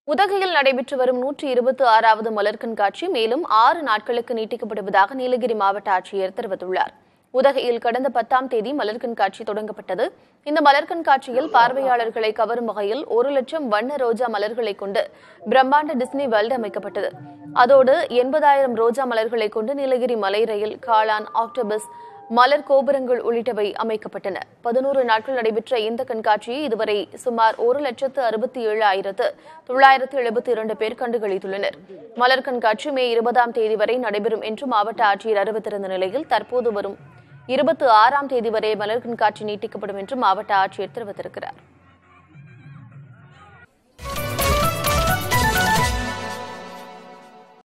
உதகையில் நடைபெற்று வரும் நூற்றி இருபத்தி ஆறாவது மலர் கண்காட்சி மேலும் ஆறு நாட்களுக்கு நீட்டிக்கப்படுவதாக நீலகிரி மாவட்ட ஆட்சியர் தெரிவித்துள்ளார் உதகையில் கடந்த பத்தாம் தேதி மலர் கண்காட்சி தொடங்கப்பட்டது இந்த மலர் கண்காட்சியில் பார்வையாளர்களை கவரும் வகையில் ஒரு லட்சம் வண்ண ரோஜா மலர்களை கொண்டு பிரம்மாண்ட டிஸ்னி வேர்ல்டு அமைக்கப்பட்டது அதோடு எண்பதாயிரம் ரோஜா மலர்களை கொண்டு நீலகிரி மலை ரயில் காளான் ஆக்டோபஸ் மலர் கோபுரங்கள் உள்ளிட்டவை அமைக்கப்பட்டன பதினோரு நாட்கள் நடைபெற்ற இந்த கண்காட்சியை இதுவரை சுமார் ஒரு லட்சத்து அறுபத்தி ஏழு ஆயிரத்து தொள்ளாயிரத்து எழுபத்தி இரண்டு பேர் கண்டுகளித்துள்ளனர் மலர் கண்காட்சி மே இருபதாம் தேதி வரை நடைபெறும் என்று மாவட்ட ஆட்சியர் அறிவித்திருந்த நிலையில் தற்போது வரும் இருபத்தி ஆறாம் தேதி வரை மலர் கண்காட்சி நீட்டிக்கப்படும் என்று மாவட்ட ஆட்சியர் தெரிவித்திருக்கிறார்